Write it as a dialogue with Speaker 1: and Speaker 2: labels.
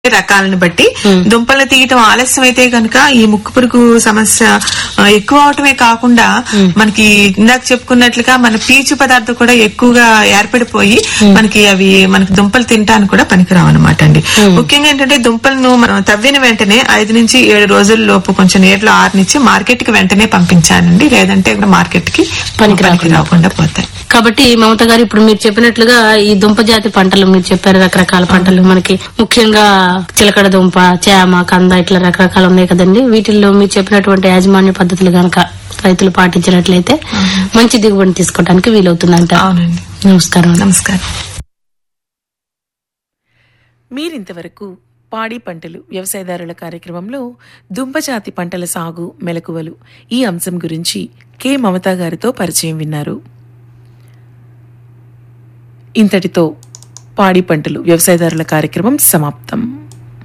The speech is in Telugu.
Speaker 1: రకాలను బట్టి దుంపలు తీయటం ఆలస్యం అయితే కనుక ఈ ముక్కు పురుగు సమస్య ఆ, ఎక్కువ అవటమే కాకుండా మనకి ఇందాక చెప్పుకున్నట్లుగా మన పీచు పదార్థం కూడా ఎక్కువగా ఏర్పడిపోయి మనకి అవి మనకి దుంపలు తినడానికి కూడా పనికిరావు అనమాట అండి ముఖ్యంగా ఏంటంటే దుంపలను మనం తవ్విన వెంటనే ఐదు నుంచి ఏడు రోజుల లోపు కొంచెం నీటిలో ఆరనిచ్చి మార్కెట్ కి వెంటనే పంపించాలండి లేదంటే మార్కెట్ కి
Speaker 2: పనికి
Speaker 1: పనికి రాకుండా పోతాయి
Speaker 2: కాబట్టి మమత గారు ఇప్పుడు మీరు చెప్పినట్లుగా ఈ దుంప జాతి పంటలు మీరు చెప్పారు రకరకాల పంటలు మనకి ముఖ్యంగా చిలకడ దుంప చేమ కంద ఇట్లా రకరకాలు ఉన్నాయి కదండి వీటిల్లో మీరు చెప్పినటువంటి యాజమాన్య పద్ధతులు గనక రైతులు పాటించినట్లయితే మంచి దిగుబడి తీసుకోవడానికి వీలవుతుందంట
Speaker 1: అవునండి
Speaker 2: నమస్కారం
Speaker 1: నమస్కారం
Speaker 3: మీరింతవరకు పాడి పంటలు వ్యవసాయదారుల కార్యక్రమంలో దుంపజాతి పంటల సాగు మెలకువలు ఈ అంశం గురించి కె మమతా గారితో పరిచయం విన్నారు ఇంతటితో పాడి పంటలు వ్యవసాయదారుల కార్యక్రమం సమాప్తం